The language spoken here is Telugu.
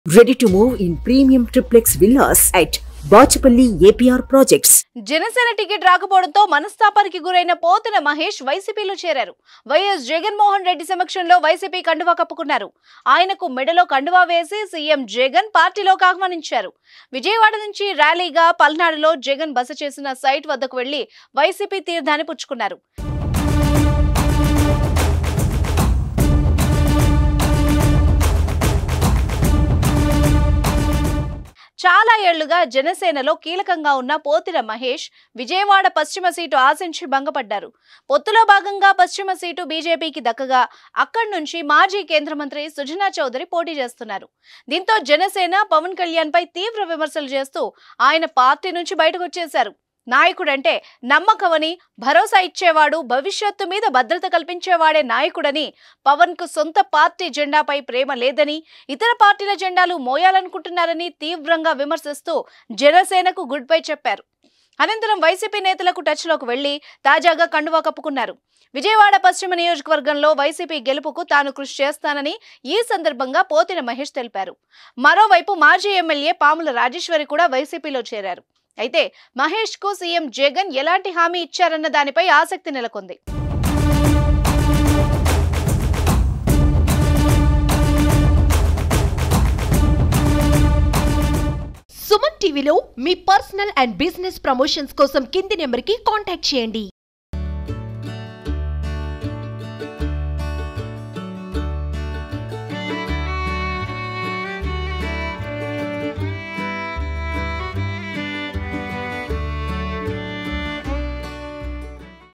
Ready to move in premium triplex villas at Bachapalli APR Projects. Janasena ticket రాకపోవడంతో మనస్తాపానికి గురైన పోతన మహేష్ వైసీపీలో చేరారు వైఎస్ జగన్మోహన్ రెడ్డి సమక్షంలో వైసీపీ కండువా కప్పుకున్నారు ఆయనకు మెడలో కండువా వేసి సీఎం జగన్ పార్టీలోకి ఆహ్వానించారు విజయవాడ నుంచి ర్యాలీగా పల్నాడులో జగన్ బస చేసిన సైట్ వద్దకు వెళ్లి వైసీపీ తీర్థాన్ని పుచ్చుకున్నారు చాలా ఏళ్లుగా జనసేనలో కీలకంగా ఉన్న పోతిర మహేష్ విజయవాడ పశ్చిమ సీటు ఆశించి భంగపడ్డారు పొత్తులో భాగంగా పశ్చిమ సీటు బీజేపీకి దక్కగా అక్కడి నుంచి మాజీ కేంద్ర మంత్రి సుజనా చౌదరి పోటీ చేస్తున్నారు దీంతో జనసేన పవన్ కళ్యాణ్ పై తీవ్ర విమర్శలు చేస్తూ ఆయన పార్టీ నుంచి బయటకు వచ్చేశారు నాయకుడంటే నమ్మకమని భరోసా ఇచ్చేవాడు భవిష్యత్తు మీద భద్రత కల్పించేవాడే నాయకుడని పవన్ కు సొంత పార్టీ జెండాపై ప్రేమ లేదని ఇతర పార్టీల జెండాలు మోయాలనుకుంటున్నారని తీవ్రంగా విమర్శిస్తూ జనసేనకు గుడ్ బై చెప్పారు అనంతరం వైసీపీ నేతలకు టచ్ లోకి వెళ్లి తాజాగా కండువా కప్పుకున్నారు విజయవాడ పశ్చిమ నియోజకవర్గంలో వైసీపీ గెలుపుకు తాను కృషి చేస్తానని ఈ సందర్భంగా పోతిన మహేష్ తెలిపారు మరోవైపు మాజీ ఎమ్మెల్యే పాముల రాజేశ్వరి కూడా వైసీపీలో చేరారు అయితే మహేష్ కు సీఎం జగన్ ఎలాంటి హామీ ఇచ్చారన్న దానిపై ఆసక్తి నెలకొంది సుమన్ టీవీలో మీ పర్సనల్ అండ్ బిజినెస్ ప్రమోషన్స్ కోసం కింది నెంబర్కి కాంటాక్ట్ చేయండి